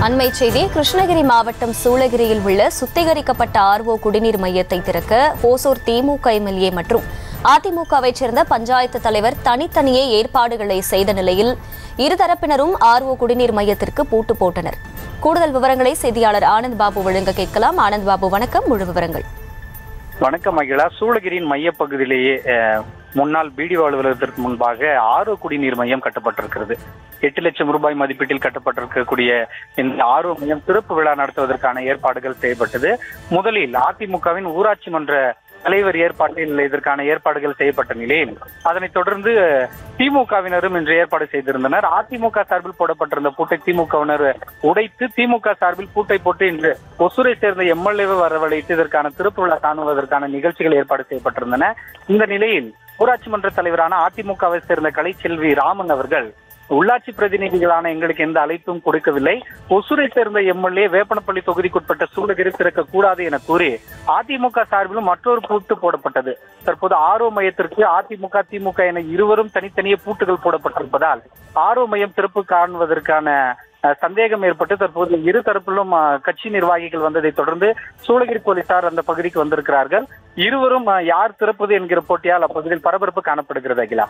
அண்மை செய்தி கிருஷ்ணகிரி மாவட்டம் சூளகிரியில் உள்ள சுத்திகரிக்கப்பட்ட ஆர்ஓ குடிநீர் மையத்தை திறக்க ஓசூர் திமுக எம்எல்ஏ மற்றும் அதிமுகவைச் சேர்ந்த பஞ்சாயத்து தலைவர் தனித்தனியே ஏற்பாடுகளை செய்த நிலையில் இருதரப்பினரும் ஆர்ஓ குடிநீர் மையத்திற்கு பூட்டு போட்டனர் கூடுதல் விவரங்களை செய்தியாளர் ஆனந்த் பாபு வழங்க கேட்கலாம் ஆனந்த் பாபு வணக்கம் முழு விவரங்கள் வணக்கம் மகிழா சூளகிரியின் மையப்பகுதியிலேயே அஹ், முன்னாள் பிடிஓ அலுவலகத்திற்கு முன்பாக ஆர்ஓ குடிநீர் மையம் கட்டப்பட்டிருக்கிறது எட்டு லட்சம் ரூபாய் மதிப்பீட்டில் கட்டப்பட்டிருக்கக்கூடிய இந்த ஆர்ஓ மையம் திறப்பு விழா நடத்துவதற்கான ஏற்பாடுகள் செய்யப்பட்டது முதலில் அதிமுகவின் ஊராட்சி மன்ற தலைவர் ஏற்பாட்டில் இதற்கான ஏற்பாடுகள் செய்யப்பட்ட நிலையில் அதனைத் தொடர்ந்து திமுகவினரும் இன்று ஏற்பாடு செய்திருந்தனர் அதிமுக சார்பில் போடப்பட்டிருந்த பூட்டை திமுகவினர் உடைத்து திமுக சார்பில் பூட்டை போட்டு இன்று ஒசூரை சேர்ந்த எம்எல்ஏவை வரவழைத்து இதற்கான திருப்பு விழா காணுவதற்கான நிகழ்ச்சிகள் ஏற்பாடு செய்யப்பட்டிருந்தன இந்த நிலையில் ஊராட்சி மன்ற தலைவரான அதிமுகவை சேர்ந்த கலைச்செல்வி ராமன் அவர்கள் உள்ளாட்சி பிரதிநிதிகளான எங்களுக்கு எந்த அழைப்பும் கொடுக்கவில்லை ஒசூரை சேர்ந்த எம்எல்ஏ வேப்பனப்பள்ளி தொகுதிக்குட்பட்ட சூளகிரி திறக்க கூடாது என கூறி அதிமுக சார்பிலும் மற்றொரு பூட்டு போடப்பட்டது தற்போது ஆர்ஓ மையத்திற்கு அதிமுக திமுக என இருவரும் தனித்தனியே பூட்டுகள் போடப்பட்டிருப்பதால் ஆர்ஓ மையம் திறப்பு காணுவதற்கான அஹ், சந்தேகம் ஏற்பட்டு தற்போது இரு தரப்பிலும் அஹ், கட்சி நிர்வாகிகள் வந்ததை தொடர்ந்து சூளகிரி போலீசார் அந்த பகுதிக்கு வந்திருக்கிறார்கள் இருவரும் அஹ், யார் திறப்பது என்கிற போட்டியால் அப்பகுதியில் பரபரப்பு காணப்படுகிறது அகிலா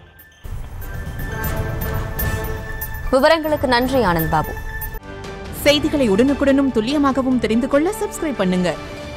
விவரங்களுக்கு நன்றி ஆனந்த் பாபு செய்திகளை உடனுக்குடனும் துல்லியமாகவும் தெரிந்து கொள்ள சப்ஸ்கிரைப் பண்ணுங்க